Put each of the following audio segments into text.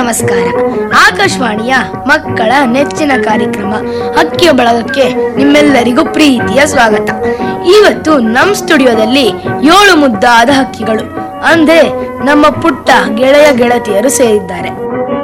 ನಮಸ್ಕಾರ ಆಕಾಶವಾಣಿಯ ಮಕ್ಕಳ ನೆಚ್ಚಿನ ಕಾರ್ಯಕ್ರಮ ಹಕ್ಕಿಯ ಬಳಗಕ್ಕೆ ನಿಮ್ಮೆಲ್ಲರಿಗೂ ಪ್ರೀತಿಯ ಸ್ವಾಗತ ಇವತ್ತು ನಮ್ಮ ಸ್ಟುಡಿಯೋದಲ್ಲಿ ಏಳು ಮುದ್ದಾದ ಹಕ್ಕಿಗಳು ಅಂದ್ರೆ ನಮ್ಮ ಪುಟ್ಟ ಗೆಳೆಯ ಗೆಳತಿಯರು ಸೇರಿದ್ದಾರೆ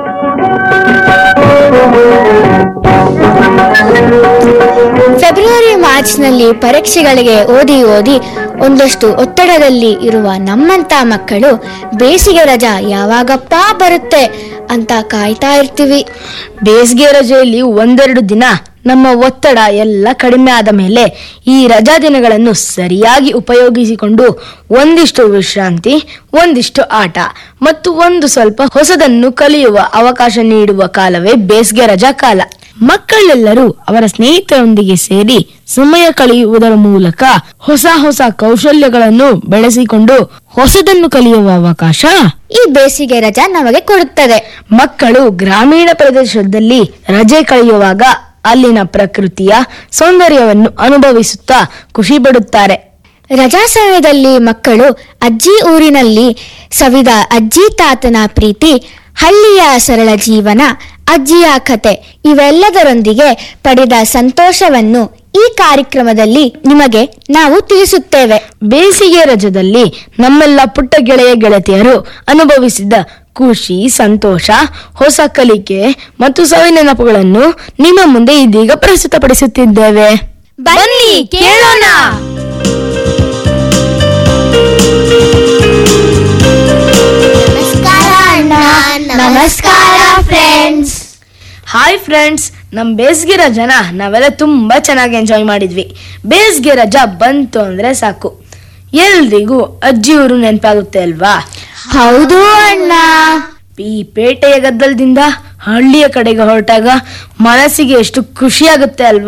ಫೆಬ್ರವರಿ ಮಾರ್ಚ್ನಲ್ಲಿ ಪರೀಕ್ಷೆಗಳಿಗೆ ಓದಿ ಓದಿ ಒಂದಷ್ಟು ಒತ್ತಡದಲ್ಲಿ ಇರುವ ನಮ್ಮಂತ ಮಕ್ಕಳು ಬೇಸಿಗೆ ರಜಾ ಯಾವಾಗಪ್ಪ ಬರುತ್ತೆ ಅಂತ ಕಾಯ್ತಾ ಇರ್ತೀವಿ ಬೇಸಿಗೆ ರಜೆಯಲ್ಲಿ ಒಂದೆರಡು ದಿನ ನಮ್ಮ ಒತ್ತಡ ಎಲ್ಲ ಕಡಿಮೆ ಆದ ಮೇಲೆ ಈ ರಜಾ ದಿನಗಳನ್ನು ಸರಿಯಾಗಿ ಉಪಯೋಗಿಸಿಕೊಂಡು ಒಂದಿಷ್ಟು ವಿಶ್ರಾಂತಿ ಒಂದಿಷ್ಟು ಆಟ ಮತ್ತು ಒಂದು ಸ್ವಲ್ಪ ಹೊಸದನ್ನು ಕಲಿಯುವ ಅವಕಾಶ ನೀಡುವ ಕಾಲವೇ ಬೇಸಿಗೆ ರಜಾ ಕಾಲ ಮಕ್ಕಳೆಲ್ಲರೂ ಅವರ ಸ್ನೇಹಿತರೊಂದಿಗೆ ಸೇರಿ ಸಮಯ ಕಳೆಯುವುದರ ಮೂಲಕ ಹೊಸ ಹೊಸ ಕೌಶಲ್ಯಗಳನ್ನು ಬೆಳೆಸಿಕೊಂಡು ಹೊಸದನ್ನು ಕಲಿಯುವ ಅವಕಾಶ ಈ ಬೇಸಿಗೆ ರಜಾ ನಮಗೆ ಕೊಡುತ್ತದೆ ಮಕ್ಕಳು ಗ್ರಾಮೀಣ ಪ್ರದೇಶದಲ್ಲಿ ರಜೆ ಕಳೆಯುವಾಗ ಅಲ್ಲಿನ ಪ್ರಕೃತಿಯ ಸೌಂದರ್ಯವನ್ನು ಅನುಭವಿಸುತ್ತಾ ಖುಷಿ ಪಡುತ್ತಾರೆ ರಜಾ ಸಮಯದಲ್ಲಿ ಮಕ್ಕಳು ಅಜ್ಜಿ ಊರಿನಲ್ಲಿ ಸವಿದ ಅಜ್ಜಿ ತಾತನ ಪ್ರೀತಿ ಹಳ್ಳಿಯ ಸರಳ ಜೀವನ ಅಜ್ಜಿಯ ಕತೆ ಇವೆಲ್ಲದರೊಂದಿಗೆ ಪಡೆದ ಸಂತೋಷವನ್ನು ಈ ಕಾರ್ಯಕ್ರಮದಲ್ಲಿ ನಿಮಗೆ ನಾವು ತಿಳಿಸುತ್ತೇವೆ ಬೇಸಿಗೆ ರಜದಲ್ಲಿ ನಮ್ಮೆಲ್ಲ ಪುಟ್ಟ ಗೆಳೆಯ ಗೆಳತಿಯರು ಅನುಭವಿಸಿದ ಖುಷಿ ಸಂತೋಷ ಹೊಸ ಕಲಿಕೆ ಮತ್ತು ಸವಿ ನೆನಪುಗಳನ್ನು ನಿಮ್ಮ ಮುಂದೆ ಇದೀಗ ಪ್ರಸ್ತುತಪಡಿಸುತ್ತಿದ್ದೇವೆ ಬನ್ನಿ ಕೇಳೋಣ ನಮಸ್ಕಾರ ಅಣ್ಣ ನಮಸ್ಕಾರ ಫ್ರೆಂಡ್ಸ್ ಹಾಯ್ ಫ್ರೆಂಡ್ಸ್ ನಮ್ ಬೇಸಿಗೆ ರಜಾನ ನಾವೆಲ್ಲ ತುಂಬಾ ಚೆನ್ನಾಗಿ ಎಂಜಾಯ್ ಮಾಡಿದ್ವಿ ಬೇಸಿಗೆ ರಜಾ ಬಂತು ಅಂದ್ರೆ ಸಾಕು ಎಲ್ರಿಗೂ ಅಜ್ಜಿ ಊರು ನೆನಪಾಗುತ್ತೆ ಅಲ್ವಾ ಹೌದು ಅಣ್ಣ ಈ ಪೇಟೆಯ ಗದ್ದಲದಿಂದ ಹಳ್ಳಿಯ ಕಡೆಗೆ ಹೊರಟಾಗ ಮನಸ್ಸಿಗೆ ಎಷ್ಟು ಖುಷಿ ಆಗುತ್ತೆ ಅಲ್ವಾ